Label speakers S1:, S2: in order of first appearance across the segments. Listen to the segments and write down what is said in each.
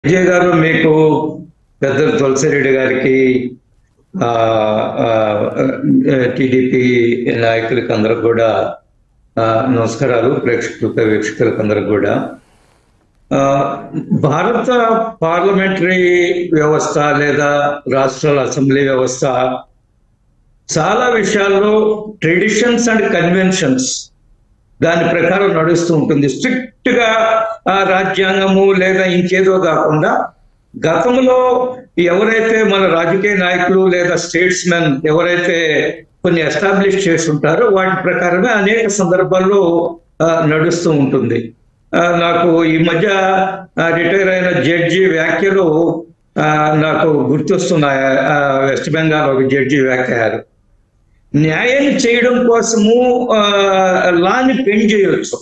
S1: విజయ్ గారు మీకు పెద్ద తులసిరెడ్డి గారికి టిడిపి నాయకులకి అందరికి కూడా ఆ, నమస్కారాలు ప్రేక్షకులకు వీక్షకులకు అందరికి కూడా ఆ, భారత పార్లమెంటరీ వ్యవస్థ లేదా రాష్ట్రాల అసెంబ్లీ వ్యవస్థ చాలా విషయాల్లో ట్రెడిషన్స్ అండ్ కన్వెన్షన్స్ దాని ప్రకారం నడుస్తూ ఉంటుంది స్ట్రిక్ట్ గా ఆ రాజ్యాంగము లేదా ఇంకేదో కాకుండా గతంలో ఎవరైతే మన రాజకీయ నాయకులు లేదా స్టేట్స్ మెన్ ఎవరైతే కొన్ని ఎస్టాబ్లిష్ చేసి ఉంటారో వాటి ప్రకారమే అనేక సందర్భాల్లో ఆ, నడుస్తూ ఉంటుంది ఆ, నాకు ఈ మధ్య రిటైర్ అయిన జడ్జి వ్యాఖ్యలు ఆ, నాకు గుర్తొస్తున్నాయి ఆ, వెస్ట్ బెంగాల్ ఒక జడ్జి వ్యాఖ్యాలు న్యాయాన్ని చేయడం కోసము ఆ, లాని పెండ్ చేయొచ్చు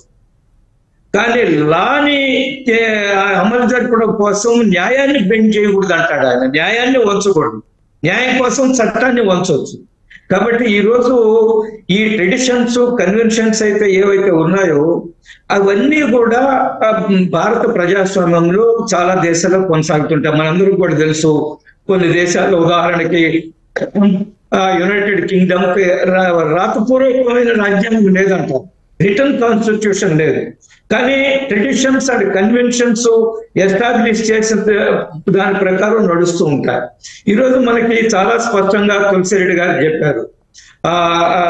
S1: కానీ లాని ఏ, అమలు జరపడం కోసం న్యాయాన్ని బెండ్ చేయకూడదు అంటాడు ఆయన న్యాయాన్ని వంచకూడదు న్యాయం కోసం చట్టాన్ని వంచవచ్చు కాబట్టి ఈ రోజు ఈ ట్రెడిషన్స్ కన్వెన్షన్స్ అయితే ఏవైతే ఉన్నాయో అవన్నీ కూడా ఆ, భారత ప్రజాస్వామ్యంలో చాలా దేశాల్లో కొనసాగుతుంటాయి మనందరూ కూడా తెలుసు కొన్ని దేశాల్లో ఉదాహరణకి ఆ, యునైటెడ్ కింగ్డమ్ కి రా- రాతపూర్వకమైన రాజ్యాంగం లేదంట రిటర్న్ కాన్స్టిట్యూషన్ లేదు కానీ ట్రెడిషన్స్ అండ్ కన్వెన్షన్స్ ఎస్టాబ్లిష్ చేసిన దాని ప్రకారం నడుస్తూ ఉంటాయి ఈరోజు మనకి చాలా స్పష్టంగా తులసిరెడ్డి గారు చెప్పారు ఆ ఆ,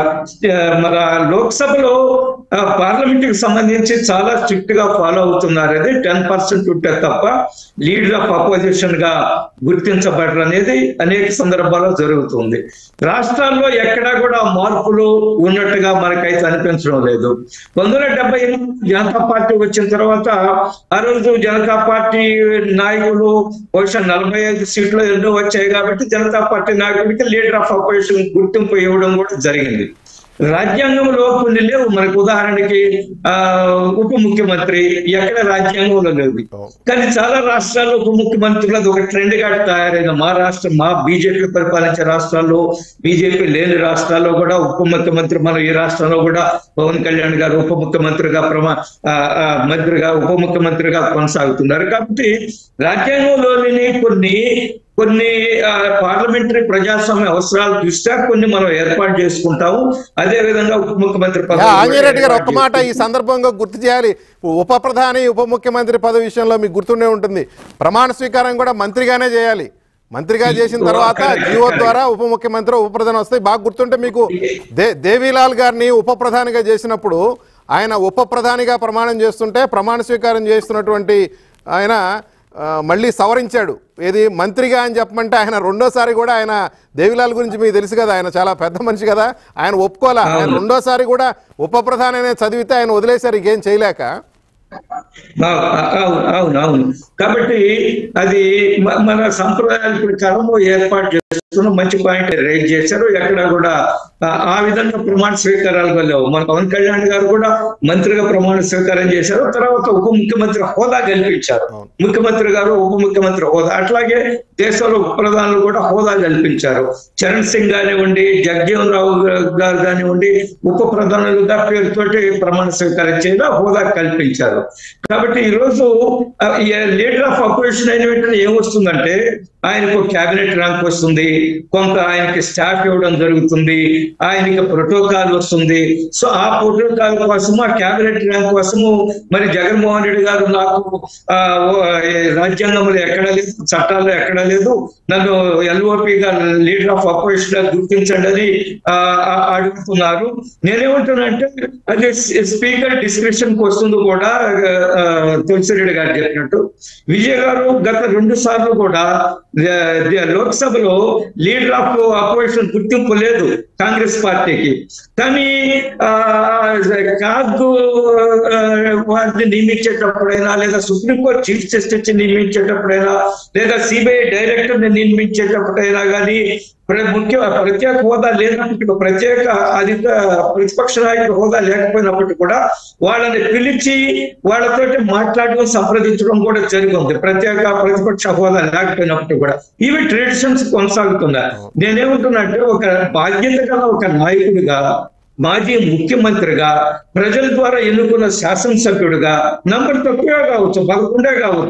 S1: మన లోక్సభలో పార్లమెంట్ కి సంబంధించి చాలా స్ట్రిక్ట్ గా ఫాలో అవుతున్నారు అది టెన్ పర్సెంట్ ఉంటే తప్ప లీడర్ ఆఫ్ అపోజిషన్ గా గుర్తించబడరు అనేది అనేక సందర్భాల్లో జరుగుతుంది రాష్ట్రాల్లో ఎక్కడా కూడా మార్పులు ఉన్నట్టుగా మనకైతే అనిపించడం లేదు పంతొమ్మిది వందల డెబ్బై ఎనిమిది జనతా పార్టీ వచ్చిన తర్వాత ఆ రోజు జనతా పార్టీ నాయకులు బహుశా నలభై ఐదు సీట్లు ఎన్నో వచ్చాయి కాబట్టి జనతా పార్టీ నాయకుడికి లీడర్ ఆఫ్ అపోజిషన్ గుర్తింపు ఇవ్వడం కూడా జరిగింది రాజ్యాంగంలో కొన్ని లేవు మనకు ఉదాహరణకి ఆ ఉప ముఖ్యమంత్రి ఎక్కడ రాజ్యాంగంలో లేదు కానీ చాలా రాష్ట్రాల్లో ఉప ముఖ్యమంత్రులు ఒక ట్రెండ్ గా తయారైన మా రాష్ట్రం మా బీజేపీ పరిపాలించే రాష్ట్రాల్లో బీజేపీ లేని రాష్ట్రాల్లో కూడా ఉప ముఖ్యమంత్రి మన ఈ రాష్ట్రంలో కూడా పవన్ కళ్యాణ్ గారు ఉప ముఖ్యమంత్రిగా ప్రమా ఆ, ఆ, మంత్రిగా ఉప ముఖ్యమంత్రిగా కొనసాగుతున్నారు కాబట్టి రాజ్యాంగంలోని కొన్ని కొన్ని పార్లమెంటరీ ప్రజాస్వామ్య అవసరాల దృష్ట్యా కొన్ని మనం ఏర్పాటు చేసుకుంటాము అదే విధంగా ఉప ముఖ్యమంత్రి
S2: యా,
S1: పదవి కూడా
S2: ఆంజనేయురెడ్డి గారు ఒక్క
S1: ఏర్పాటు
S2: మాట ఈ సందర్భంగా గుర్తు చేయాలి ఉప ప్రధాని ఉప ముఖ్యమంత్రి పదవి విషయంలో మీకు గుర్తుండే ఉంటుంది ప్రమాణ స్వీకారం కూడా మంత్రిగానే చేయాలి మంత్రిగా చేసిన తర్వాత జీవో ద్వారా ఉప ముఖ్యమంత్రి ఉప ప్రధాని వస్తాయి బాగా గుర్తుంటే మీకు దే దేవీలాల్ గారిని ఉప ప్రధానిగా చేసినప్పుడు ఆయన ఉప ప్రధానిగా ప్రమాణం చేస్తుంటే ప్రమాణ స్వీకారం చేస్తున్నటువంటి ఆయన ఆ, మళ్ళీ సవరించాడు ఏది మంత్రిగా అని చెప్పమంటే ఆయన రెండోసారి కూడా ఆయన దేవిలాల్ గురించి మీకు తెలుసు కదా ఆయన చాలా పెద్ద మనిషి కదా ఆయన ఒప్పుకోలే ఆయన రెండోసారి కూడా ఉప ప్రధాననే చదివితే ఆయన వదిలేశారు ఇంకేం చేయలేక
S1: ఆ- అవును అవును అవును కాబట్టి అది మ- మన సంప్రదాయాల ప్రకారం ఏర్పాటు చేస్తున్న మంచి పాయింట్ రైజ్ చేశారు ఎక్కడ కూడా ఆ- ఆ విధంగా ప్రమాణ స్వీకారాలు లేవు మన పవన్ కళ్యాణ్ గారు కూడా మంత్రిగా ప్రమాణ స్వీకారం చేశారు తర్వాత ఉప ముఖ్యమంత్రి హోదా కల్పించారు ముఖ్యమంత్రి గారు ఉప ముఖ్యమంత్రి హోదా అట్లాగే దేశంలో ఉప ప్రధానులు కూడా హోదా కల్పించారు చరణ్ సింగ్ కానివ్వండి జగజీవన్ రావు గారు కానివ్వండి ఉప ప్రధానులుగా పేరుతోటి ప్రమాణ స్వీకారం చేయడం హోదా కల్పించారు కాబట్టి ఈ రోజు లీడర్ ఆఫ్ అపోజిషన్ అయిన వెంటనే ఏమొస్తుందంటే ఆయనకు క్యాబినెట్ ర్యాంక్ వస్తుంది కొంత ఆయనకి స్టాఫ్ ఇవ్వడం జరుగుతుంది ఆయనకి ప్రోటోకాల్ వస్తుంది సో ఆ ప్రోటోకాల్ కోసము ఆ క్యాబినెట్ ర్యాంక్ కోసము మరి జగన్మోహన్ రెడ్డి గారు నాకు ఆ, ఓ, ఏ, రాజ్యాంగంలో ఎక్కడ లేదు చట్టాల్లో ఎక్కడ లేదు నన్ను ఎల్ఓపిగా లీడర్ ఆఫ్ అపోజిషన్ గా గుర్తించండి అని ఆ, ఆ, అడుగుతున్నారు నేనేమంటున్నానంటే అది స్పీకర్ డిస్క్రిప్షన్ వస్తుంది కూడా ఆ, తులసిరెడ్డి గారు చెప్పినట్టు విజయ్ గారు గత రెండు సార్లు కూడా ఆ, ద- లోక్సభలో లీడర్ ఆఫ్ అపోజిషన్ గుర్తింపు లేదు కాంగ్రెస్ పార్టీకి కానీ ఆ, కాగ్ ఆ, వారిని నియమించేటప్పుడైనా లేదా సుప్రీంకోర్టు చీఫ్ జస్టిస్ నియమించేటప్పుడైనా లేదా సిబిఐ డైరెక్టర్ ని నియమించేటప్పుడైనా కానీ ప్ర- ముఖ్య ప్రత్యేక హోదా లేనప్పటికీ ప్రత్యేక అధిక ప్రతిపక్ష నాయకుడు హోదా లేకపోయినప్పటికీ కూడా వాళ్ళని పిలిచి వాళ్ళతోటి మాట్లాడడం సంప్రదించడం కూడా జరిగింది ప్రత్యేక ప్రతిపక్ష హోదా లేకపోయినప్పటికీ కూడా ఇవి ట్రెడిషన్స్ కొనసాగుతున్నాయి నేనేమంటున్నా అంటే ఒక బాధ్యత గల ఒక నాయకుడిగా మాజీ ముఖ్యమంత్రిగా ప్రజల ద్వారా ఎన్నుకున్న శాసనసభ్యుడిగా నంబర్ తక్కువే కావచ్చు పదకొండే కావచ్చు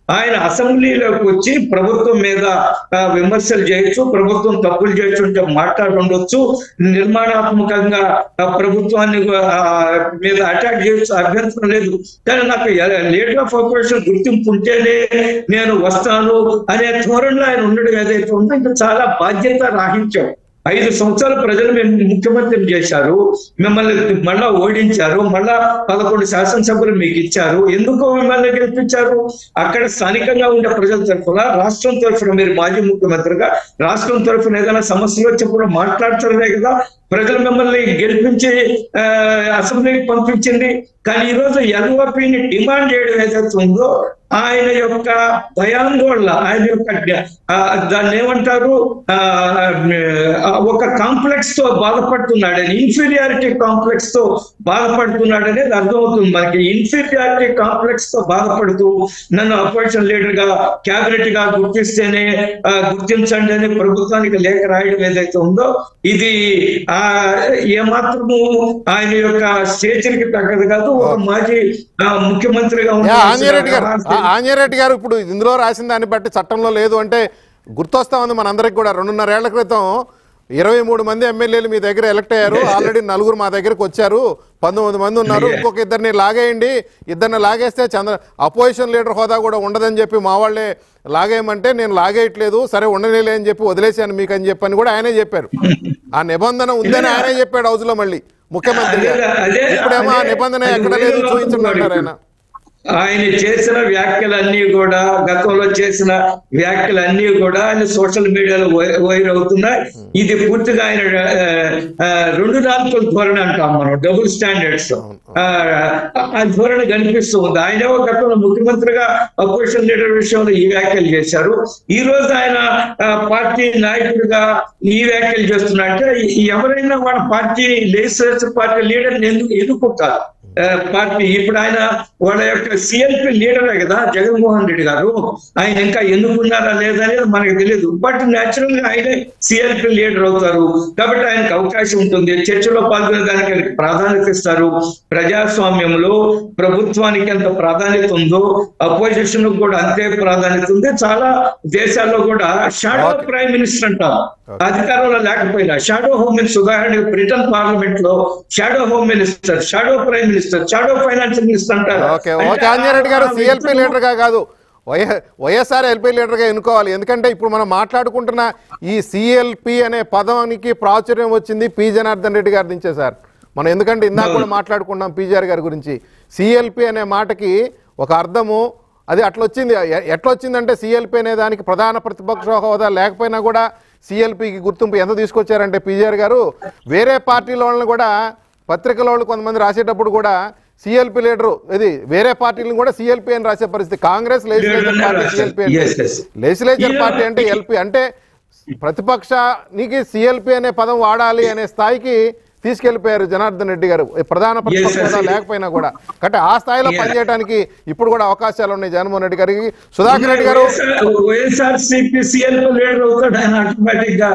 S1: ఆయన అసెంబ్లీలోకి వచ్చి ప్రభుత్వం మీద ఆ, విమర్శలు చేయొచ్చు ప్రభుత్వం తప్పులు చేయొచ్చు అంటే మాట్లాడుండొచ్చు నిర్మాణాత్మకంగా ఆ, ప్రభుత్వాన్ని ఆ, మీద అటాక్ చేయొచ్చు అభ్యంతరం లేదు కానీ నాకు లీడర్ ఆఫ్ ఆపరేషన్ గుర్తింపు ఉంటేనే నేను వస్తాను అనే ధోరణిలో ఆయన ఉండడం ఏదైతే ఉందో ఇంకా చాలా బాధ్యత రాహించాం ఐదు సంవత్సరాలు ప్రజలు మేము ముఖ్యమంత్రిని చేశారు మిమ్మల్ని మళ్ళా ఓడించారు మళ్ళా పదకొండు శాసనసభ్యులు మీకు ఇచ్చారు ఎందుకు మిమ్మల్ని గెలిపించారు అక్కడ స్థానికంగా ఉండే ప్రజల తరఫున రాష్ట్రం తరఫున మీరు మాజీ ముఖ్యమంత్రిగా రాష్ట్రం తరఫున ఏదైనా సమస్యలు వచ్చినప్పుడు మాట్లాడుతున్నారే కదా ప్రజలు మిమ్మల్ని గెలిపించి ఆ, అసెంబ్లీకి పంపించింది కానీ ఈ రోజు ఎల్ఓపిని డిమాండ్ చేయడం ఏదైతే ఉందో ఆయన యొక్క భయాందోళన ఆయన యొక్క ఆ, దాన్ని ఏమంటారు ఆ, ఆ, ఒక కాంప్లెక్స్ తో బాధపడుతున్నాడు ఆయన ఇన్ఫీరియారిటీ కాంప్లెక్స్ తో బాధపడుతున్నాడు అనేది అర్థమవుతుంది మనకి ఇన్ఫీరియారిటీ కాంప్లెక్స్ తో బాధపడుతూ నన్ను అపోజిషన్ లీడర్ గా క్యాబినెట్ గా గుర్తిస్తేనే ఆ, గుర్తించండి అని ప్రభుత్వానికి లేఖ రాయడం ఏదైతే ఉందో ఇది ఆ ఏమాత్రము ఆయన యొక్క స్టేచర్కి తగ్గదు కాదు ఒక మాజీ ఆ, ముఖ్యమంత్రిగా
S2: యా, ఆంజనేయురెడ్డి గారు
S1: ఉండవలసిన
S2: ఆ, ఆంజనేయురెడ్డి గారు ఇప్పుడు ఇందులో రాసిన దాన్ని బట్టి చట్టంలో లేదు అంటే గుర్తొస్తా ఉంది మనందరికి కూడా రెండున్నరేళ్ల క్రితం ఇరవై మూడు మంది ఎమ్మెల్యేలు మీ దగ్గర ఎలక్ట్ అయ్యారు ఆల్రెడీ నలుగురు మా దగ్గరకు వచ్చారు పంతొమ్మిది మంది ఉన్నారు ఇంకొక ఇద్దరిని లాగేయండి ఇద్దరిని లాగేస్తే చంద్ర అపోజిషన్ లీడర్ హోదా కూడా ఉండదని చెప్పి మా వాళ్ళే లాగేయమంటే నేను లాగేయట్లేదు సరే ఉండనేలే అని చెప్పి వదిలేశాను మీకు అని చెప్పని కూడా ఆయనే చెప్పారు ఆ నిబంధన ఉందని ఆయనే చెప్పాడు హౌస్ లో మళ్ళీ ముఖ్యమంత్రి గారు.
S1: అదే- అదే-
S2: ఇప్పుడేమో ఆ
S1: అదే-
S2: నిబంధన
S1: అది
S2: ఎక్కడ లేదు
S1: వేరే
S2: చూపించండి అంటారు ఆయన
S1: లోపం ఆయన చేసిన వ్యాఖ్యలన్నీ కూడా గతంలో చేసిన వ్యాఖ్యలన్నీ కూడా ఆయన సోషల్ మీడియాలో వై- వైర్ అవుతున్నాయి ఇది పూర్తిగా ఆయన ఆ, ఆ, రెండు నాలుగు ధోరణి అంటాం మనం డబుల్ స్టాండర్డ్స్ ఆ ధోరణి కనిపిస్తూ ఉంది ఆయన గతంలో ముఖ్యమంత్రిగా అపోజిషన్ లీడర్ విషయంలో ఈ వ్యాఖ్యలు చేశారు ఈ రోజు ఆయన ఆ, పార్టీ నాయకుడిగా ఈ వ్యాఖ్యలు చేస్తున్నా అంటే ఎవరైనా వాళ్ళ పార్టీ లెజిస్లేచర్ పార్టీ లీడర్ ఎందుకు ఎన్నుకుంటారు ఆ, పార్టీ ఇప్పుడు ఆయన వాళ్ళ యొక్క సిఎల్పి లీడరే కదా జగన్మోహన్ రెడ్డి గారు ఆయన ఇంకా ఎన్నుకున్నారా లేదా అనేది మనకు తెలియదు బట్ న్యాచురల్ గా ఆయనే సిఎల్పి లీడర్ అవుతారు కాబట్టి ఆయనకు అవకాశం ఉంటుంది చర్చలో పాల్గొనేదానికి ఆయనకు ప్రాధాన్యత ఇస్తారు ప్రజాస్వామ్యంలో ప్రభుత్వానికి ఎంత ప్రాధాన్యత ఉందో అపోజిషన్ కూడా అంతే ప్రాధాన్యత ఉంది చాలా దేశాల్లో కూడా షాడో ప్రైమ్ మినిస్టర్ అంటారు అధికారంలో లేకపోయినా షాడో హోమ్ మినిస్టర్ ఉదాహరణకి బ్రిటన్ పార్లమెంట్ లో shadow home minister shadow prime minister shadow finance minister అంటారు
S2: ఓకే ఓకే ఆంజనేయుడు గారు సిఎల్పి లీడర్ గా కాదు వై వైఎస్ఆర్ ఎల్పీ లీడర్ గా ఎన్నుకోవాలి ఎందుకంటే ఇప్పుడు మనం మాట్లాడుకుంటున్న ఈ సిఎల్పి అనే పదానికి ప్రాచుర్యం వచ్చింది పి జనార్దన్ రెడ్డి గారి నుంచే సార్ మనం ఎందుకంటే ఇందాక కూడా మాట్లాడుకున్నాం పీజీఆర్ గారి గురించి సిఎల్పి అనే మాటకి ఒక అర్థము అది అట్లా వచ్చింది ఎ- ఎట్లా వచ్చిందంటే సిఎల్పి అనే దానికి ప్రధాన ప్రతిపక్ష హోదా లేకపోయినా కూడా సిఎల్పికి గుర్తింపు ఎంత తీసుకొచ్చారంటే పీజీఆర్ గారు వేరే పార్టీల వాళ్ళని కూడా పత్రికల వాళ్ళు కొంతమంది రాసేటప్పుడు కూడా సిఎల్పి లీడరు ఇది వేరే పార్టీలను కూడా సిఎల్పి అని రాసే పరిస్థితి Congress legislature party CLP
S1: Yes, yes.
S2: Legislature
S1: Yeah.
S2: Party అంటే ఎల్పి అంటే ప్రతిపక్షానికి సిఎల్పి అనే పదం వాడాలి అనే స్థాయికి తీసుకెళ్లిపోయారు జనార్దన్ రెడ్డి గారు ఈ ప్రధాన ప్రతిపక్ష
S1: yes,
S2: హోదా
S1: yes.
S2: లేకపోయినా కూడా కాబట్టి ఆ స్థాయిలో
S1: Yeah.
S2: పనిచేయడానికి ఇప్పుడు కూడా అవకాశాలు ఉన్నాయి జగన్మోహన్ రెడ్డి గారికి సుధాకర్ రెడ్డి గారు
S1: వైఎస్ఆర్ సిపి సిఎల్ లీడర్ అవుతాడు ఆయన ఆటోమేటిక్ గా